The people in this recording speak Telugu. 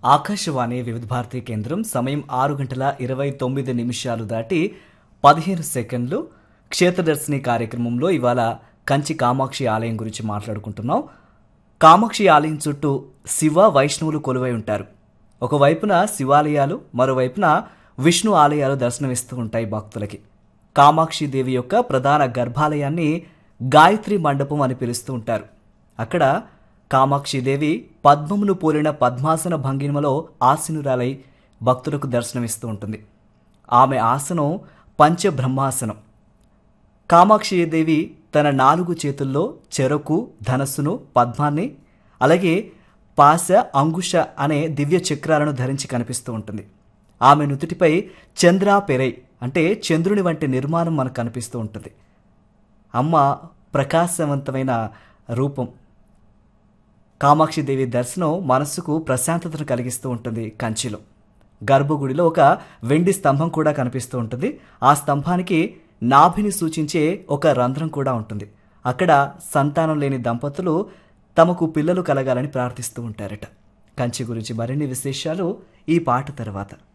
ఆకాశవాణి వివిధ భారతి కేంద్రం సమయం ఆరు గంటల ఇరవై తొమ్మిది నిమిషాలు దాటి పదిహేను సెకండ్లు క్షేత్రదర్శిని కార్యక్రమంలో ఇవాళ కంచి కామాక్షి ఆలయం గురించి మాట్లాడుకుంటున్నాం కామాక్షి ఆలయం చుట్టూ శివ వైష్ణవులు కొలువై ఉంటారు ఒకవైపున శివాలయాలు మరోవైపున విష్ణు ఆలయాలు దర్శనమిస్తూ ఉంటాయి భక్తులకి కామాక్షి దేవి యొక్క ప్రధాన గర్భాలయాన్ని గాయత్రి మండపం అని పిలుస్తూ ఉంటారు అక్కడ కామాక్షిదేవి పద్మమును పోలిన పద్మాసన భంగిమలో ఆసీనురాలై భక్తులకు దర్శనమిస్తూ ఉంటుంది ఆమె ఆసనం పంచబ్రహ్మాసనం కామాక్షిదేవి తన నాలుగు చేతుల్లో చెరకు ధనస్సును పద్మాన్ని అలాగే పాశ అంకుశ అనే దివ్య చక్రాలను ధరించి కనిపిస్తూ ఉంటుంది ఆమె నుదుటిపై చంద్ర పెరై అంటే చంద్రుని వంటి నిర్మాణం మనకు కనిపిస్తూ ఉంటుంది అమ్మ ప్రకాశవంతమైన రూపం కామాక్షిదేవి దర్శనం మనస్సుకు ప్రశాంతతను కలిగిస్తూ ఉంటుంది కంచిలో గర్భగుడిలో ఒక వెండి స్తంభం కూడా కనిపిస్తూ ఉంటుంది ఆ స్తంభానికి నాభిని సూచించే ఒక రంధ్రం కూడా ఉంటుంది అక్కడ సంతానం లేని దంపతులు తమకు పిల్లలు కలగాలని ప్రార్థిస్తూ ఉంటారట కంచి గురించి మరిన్ని విశేషాలు ఈ పాట తర్వాత